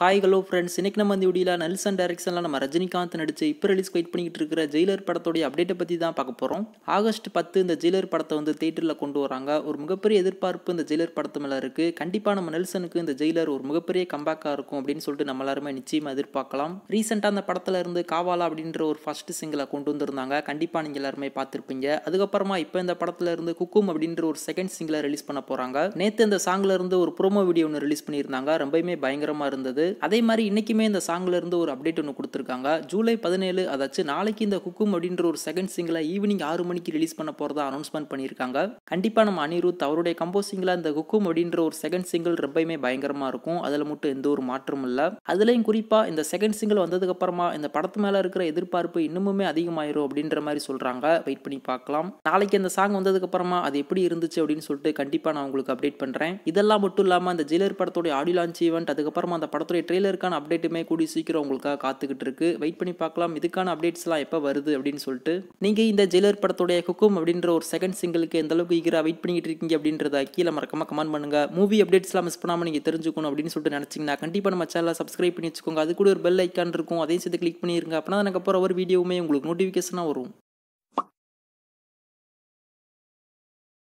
hi hello friends இன்னைக்கு நம்ம இந்த வீடியோவில் நெல்சன் டைரக்ஷனில் நம்ம ரஜினிகாந்த் நடிச்சு இப்போ ரிலீஸ் வெயிட் பண்ணிக்கிட்டு இருக்கிற ஜெயிலர் படத்தோடைய அப்டேட்டை பற்றி தான் பார்க்க போகிறோம் ஆகஸ்ட் பத்து இந்த ஜெயிலர் படத்தை வந்து தேட்டரில் கொண்டு வராங்க ஒரு மிகப்பெரிய எதிர்பார்ப்பு இந்த ஜெயிலர் படத்து மேலே இருக்குது கண்டிப்பாக நம்ம நெல்சனுக்கு இந்த ஜெயிலர் ஒரு மிகப்பெரிய கம்பேக்காக இருக்கும் அப்படின்னு சொல்லிட்டு நம்ம எல்லாருமே நிச்சயமாக எதிர்பார்க்கலாம் ரீசெண்டாக அந்த படத்தில் இருந்து காவாலா அப்படின்ற ஒரு ஃபர்ஸ்ட் சிங்கிளை கொண்டு வந்திருந்தாங்க கண்டிப்பாக நீங்கள் எல்லாருமே பார்த்துருப்பீங்க அதுக்கப்புறமா இப்போ இந்த படத்தில் இருந்து குக்கும் அப்படின்ற ஒரு செகண்ட் சிங்கிளை ரிலீஸ் பண்ண போகிறாங்க நேற்று இந்த சாங்கில் இருந்து ஒரு ப்ரோமோ வீடியோ ஒன்று ரிலீஸ் பண்ணியிருந்தாங்க ரொம்பவுமே பயங்கரமாக இருந்தது அதே மாதிரி இன்னைக்குமே இந்த சாங்ல இருந்து ஒரு அப்டேட் ஒன்று கொடுத்துருக்காங்க ஜூலை பதினேழு அதாச்சும் நாளைக்கு இந்த குக்கும் அப்படின்ற ஒரு செகண்ட் சிங்கிளை ஈவினிங் ஆறு மணிக்கு ரிலீஸ் பண்ண போகிறதா அனௌன்ஸ்மெண்ட் பண்ணியிருக்காங்க கண்டிப்பாக நம்ம அனிருத் அவருடைய கம்போசிங்கில் இந்த குக்கும் அப்படின்ற ஒரு செகண்ட் சிங்கிள் ரொம்பவுமே பயங்கரமாக இருக்கும் அதில் மட்டும் எந்த ஒரு மாற்றமும் இல்லை அதுலேயும் குறிப்பாக இந்த செகண்ட் சிங்கிள் வந்ததுக்கு அப்புறமா இந்த படத்து மேலே இருக்கிற எதிர்பார்ப்பு இன்னுமுமே அதிகமாயிரும் அப்படின்ற மாதிரி சொல்கிறாங்க வெயிட் பண்ணி பார்க்கலாம் நாளைக்கு இந்த சாங் வந்ததுக்கு அப்புறமா அது எப்படி இருந்துச்சு அப்படின்னு சொல்லிட்டு கண்டிப்பாக நான் உங்களுக்கு அப்டேட் பண்ணுறேன் இதெல்லாம் மட்டும் இல்லாமல் அந்த ஜெயிலர் படத்தோட ஆடியோ லான்ச் ஈவெண்ட் அதுக்கப்புறமா அந்த படத்துடைய ட்ரெய்லருக்கான அப்டேட்டுமே கூடி சீக்கிரம் உங்களுக்காக காத்துக்கிட்டு இருக்கு வெயிட் பண்ணி பார்க்கலாம் இதுக்கான அப்டேட்ஸ்லாம் எப்போ வருது அப்படின்னு சொல்லிட்டு நீங்கள் இந்த ஜெயிலர் படத்துடைய ஹுக்கும் அப்படின்ற ஒரு செகண்ட் சிங்கிளுக்கு எந்த அளவுக்கு ஈகராக வெயிட் பண்ணிக்கிட்டு இருக்கீங்க அப்படின்றத கீழே மறக்காம கமெண்ட் பண்ணுங்க மூவி அப்டேட்ஸ்லாம் மிஸ் பண்ணாமல் நீங்கள் தெரிஞ்சுக்கணும் அப்படின்னு சொல்லிட்டு நினச்சிங்கன்னா கண்டிப்பாக நம்ம சேனலை சப்ஸ்கிரைப் பண்ணி வச்சுக்கோங்க அது கூட ஒரு பெல் ஐக்கான் இருக்கும் அதையும் சேர்த்து கிளிக் பண்ணிருங்க அப்படின்னா எனக்கு அப்புறம் ஒரு வீடியோவுமே உங்களுக்கு நோட்டிஃபிகேஷனாக வரும்